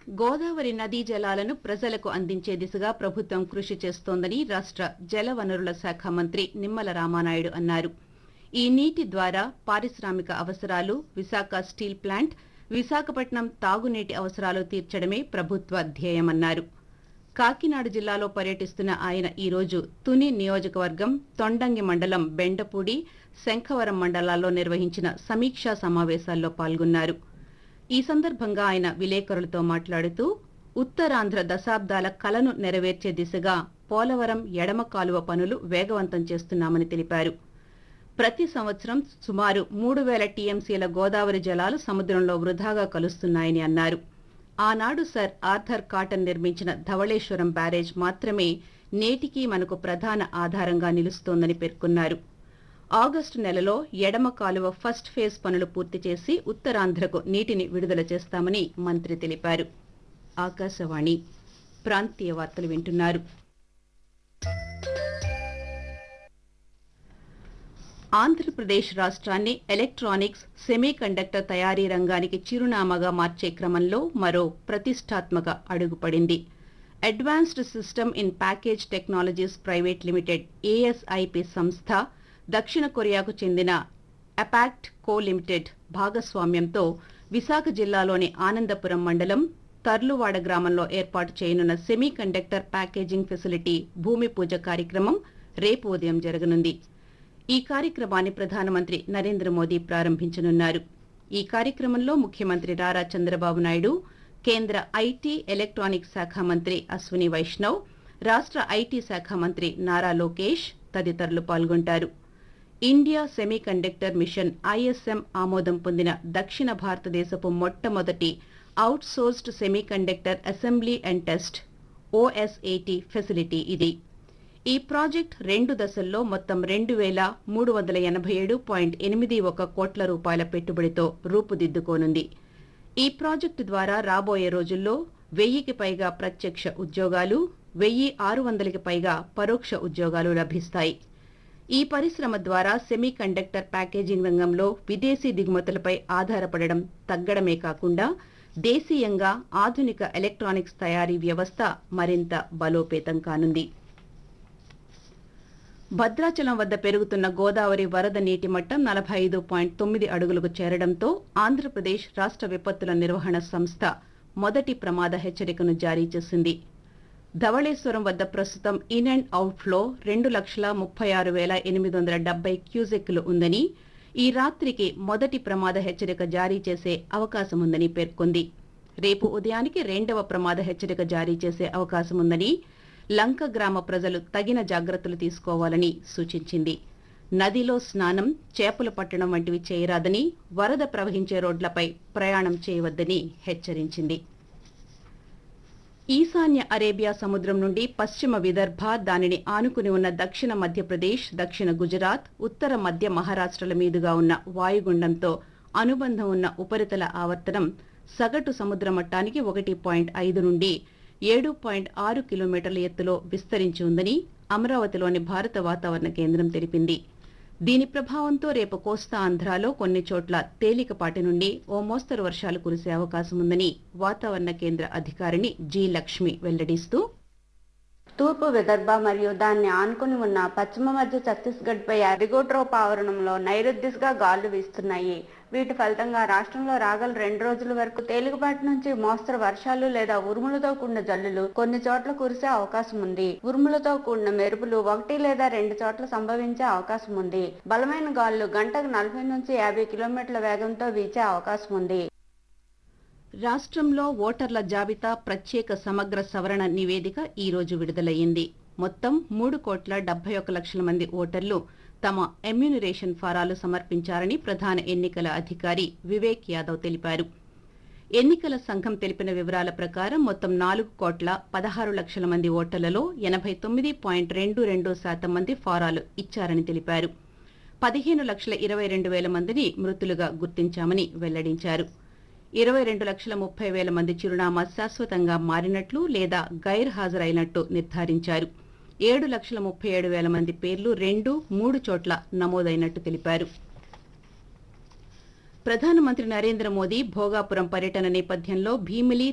గోదావరి నదీ జలాలను ప్రజలకు అందించే దిశగా ప్రభుత్వం కృషి చేస్తోందని రాష్ట జలవనరుల శాఖ మంత్రి నిమ్మల రామానాయుడు అన్నారు ఈ నీటి ద్వారా పారిశ్రామిక అవసరాలు విశాఖ స్టీల్ ప్లాంట్ విశాఖపట్నం తాగునీటి అవసరాలు తీర్చడమే ప్రభుత్వ ధ్యేయమన్నారు కాకినాడ జిల్లాలో పర్యటిస్తున్న ఆయన ఈ రోజు తుని నియోజకవర్గం తొండంగి మండలం బెండపూడి శంఖవరం మండలాల్లో నిర్వహించిన సమీక్షా సమావేశాల్లో పాల్గొన్నారు ఈ సందర్భంగా ఆయన విలేకరులతో మాట్లాడుతూ ఉత్తరాంధ్ర దశాబ్దాల కలను నెరవేర్చే దిశగా పోలవరం ఎడమ కాలువ పనులు వేగవంతం చేస్తున్నామని తెలిపారు ప్రతి సంవత్సరం సుమారు మూడు వేల టీఎంసీల గోదావరి జలాలు సముద్రంలో వృధాగా కలుస్తున్నాయని అన్నారు ఆనాడు సర్ ఆర్థర్ కాటన్ నిర్మించిన ధవళేశ్వరం బ్యారేజ్ మాత్రమే నేటికీ మనకు ప్రధాన ఆధారంగా నిలుస్తోందని పేర్కొన్నారు ఆగస్టు నెలలో ఎడమ కాలువ ఫస్ట్ ఫేజ్ పనులు పూర్తి చేసి ఉత్తరాంధ్రకు నీటిని విడుదల చేస్తామని మంత్రి తెలిపారు ఆకాశవాణి ప్రాంతీయ వార్తలు వింటున్నారు ఆంధ్రప్రదేశ్ రాష్ట్రాన్ని ఎలక్ట్రానిక్స్ సెమీ కండక్టర్ తయారీ రంగానికి చిరునామాగా మార్చే క్రమంలో మరో ప్రతిష్టాత్మక అడుగుపడింది advanced system in package technologies private limited ASIP సంస్థ దక్షిణ కొరియాకు చెందిన అపాక్ట్ కో లిమిటెడ్ భాగస్వామ్యంతో విశాఖ జిల్లాలోని ఆనందపురం మండలం తర్లువాడ గ్రామంలో ఏర్పాటు చేయనున్న సెమీ కండక్టర్ ప్యాకేజింగ్ ఫెసిలిటీ భూమి పూజ కార్యక్రమం రేపు ఉదయం జరగనుంది ఈ కార్యక్రమాన్ని ప్రధానమంత్రి నరేంద్ర మోదీ ప్రారంభించనున్నారు ఈ కార్యక్రమంలో ముఖ్యమంత్రి నారా చంద్రబాబు నాయుడు కేంద్ర ఐటీ ఎలక్ట్రానిక్స్ శాఖ మంత్రి అశ్విని వైష్ణవ్ రాష్ట్ర ఐటీ శాఖ మంత్రి నారా లోకేష్ తదితరులు పాల్గొంటారు India semiconductor mission ISM ఆమోదం పొందిన దక్షిణ భారతదేశపు మొట్టమొదటి outsourced semiconductor assembly and test OSAT facility ఇది ఈ ప్రాజెక్ట్ రెండు దశల్లో మొత్తం రెండు వేల మూడు వందల ఎనభై ఏడు పాయింట్ ఎనిమిది ఒక కోట్ల రూపాయల పెట్టుబడితో రూపుదిద్దుకోనుంది ఈ ప్రాజెక్టు ద్వారా రాబోయే రోజుల్లో వెయ్యికి పైగా ప్రత్యక్ష ఉద్యోగాలు వెయ్యి ఆరు వందలకి పైగా పరోక్ష ఉద్యోగాలు లభిస్తాయి ఈ పరిశ్రమ ద్వారా సెమీ కండక్టర్ ప్యాకేజింగ్ రంగంలో విదేశీ దిగుమతులపై ఆధారపడడం తగ్గడమే కాకుండా దేశీయంగా ఆధునిక ఎలక్ట్రానిక్స్ తయారీ వ్యవస్థ మరింత బలోపేతం కానుంది భద్రాచలం వద్ద పెరుగుతున్న గోదావరి వరద నీటి మట్టం నలభై ఐదు పాయింట్ తొమ్మిది అడుగులకు చేరడంతో ఆంధ్రప్రదేశ్ రాష్ట్ర విపత్తుల నిర్వహణ సంస్థ మొదటి ప్రమాద హెచ్చరికను జారీ చేసింది ధవళేశ్వరం వద్ద ప్రస్తుతం ఇన్ అండ్ అవుట్ ఫ్లో రెండు లక్షల ముప్పై ఆరు వేల ఎనిమిది వందల డెబ్బై క్యూసెక్లు ఉందని ఈ రాత్రికి మొదటి ప్రమాద హెచ్చరిక జారీ చేసే అవకాశం ఉందని పేర్కొంది రేపు ఉదయానికి రెండవ ప్రమాద హెచ్చరిక జారీ చేసే అవకాశం ఉందని లంక గ్రామ ప్రజలు తగిన జాగ్రత్తలు తీసుకోవాలని సూచించింది నదిలో స్నానం చేపలు పట్టడం వంటివి చేయరాదని వరద ప్రవహించే రోడ్లపై ప్రయాణం చేయవద్దని హెచ్చరించింది ఈశాన్య అరేబియా సముద్రం నుండి పశ్చిమ విదర్భ దానిని ఆనుకుని ఉన్న దక్షిణ మధ్యప్రదేశ్ దక్షిణ గుజరాత్ ఉత్తర మధ్య మహారాష్ట్రల మీదుగా ఉన్న వాయుగుండంతో అనుబంధం ఉన్న ఉపరితల ఆవర్తనం సగటు సముద్ర మట్టానికి ఒకటి పాయింట్ ఐదు నుండి ఏడు పాయింట్ ఆరు కిలోమీటర్ల ఎత్తులో విస్తరించి ఉందని అమరావతిలోని భారత వాతావరణ కేంద్రం తెలిపింది దీని ప్రభావంతో రేపు కోస్తా ఆంధ్రాలో కొన్ని చోట్ల తేలికపాటి నుండి ఓ మోస్తరు వర్షాలు కురిసే అవకాశం ఉందని వాతావరణ కేంద్ర అధికారిని జి లక్ష్మి వెల్లడిస్తూ తూర్పు విదర్భ మరియు దాన్ని ఆనుకుని ఉన్న పశ్చిమ మధ్య ఛత్తీస్గఢ్ పై అరిగోట్రోప్ ఆవరణంలో నైరుద్దిశగా గాలులు వీస్తున్నాయి వీటి ఫలితంగా రాష్ట్రంలో రాగల రెండు రోజుల వరకు తేలికపాటి నుంచి మోస్తరు వర్షాలు లేదా ఉరుములతో కూడిన జల్లులు కొన్ని చోట్ల కురిసే అవకాశం ఉంది ఉరుములతో కూడిన మెరుపులు ఒకటి లేదా రెండు చోట్ల సంభవించే అవకాశం ఉంది బలమైన గాలులు గంటకు నలభై నుంచి యాభై కిలోమీటర్ల వేగంతో వీచే అవకాశం ఉంది రాష్ట్రంలో ఓటర్ల జాబితా ప్రత్యేక సమగ్ర సవరణ నివేదిక ఈ రోజు విడుదలయ్యింది మొత్తం మూడు కోట్ల డెబ్బై ఒక్క లక్షల మంది ఓటర్లు తమ ఎమ్యూనరేషన్ ఫారాలు సమర్పించారని ప్రధాన ఎన్నికల అధికారి వివేక్ యాదవ్ తెలిపారు ఎన్నికల సంఘం తెలిపిన వివరాల ప్రకారం మొత్తం నాలుగు కోట్ల పదహారు లక్షల మంది ఓటర్లలో ఎనభై తొమ్మిది పాయింట్ రెండు రెండు శాతం మంది ఫారాలు ఇచ్చారని తెలిపారు పదిహేను లక్షల ఇరవై రెండు వేల మందిని మృతులుగా గుర్తించామని వెల్లడించారు ఇరవై రెండు లక్షల ముప్పై వేల మంది చిరునామా శాశ్వతంగా మారినట్లు లేదా గైర్ హాజరైనట్టు నిర్ధారించారు ఏడు లక్షల ముప్పై ఏడు వేల మంది పేర్లు రెండు మూడు చోట్ల నమోదైనట్టు తెలిపారు ప్రధానమంత్రి నరేంద్ర మోదీ భోగాపురం పర్యటన నేపథ్యంలో భీమిలి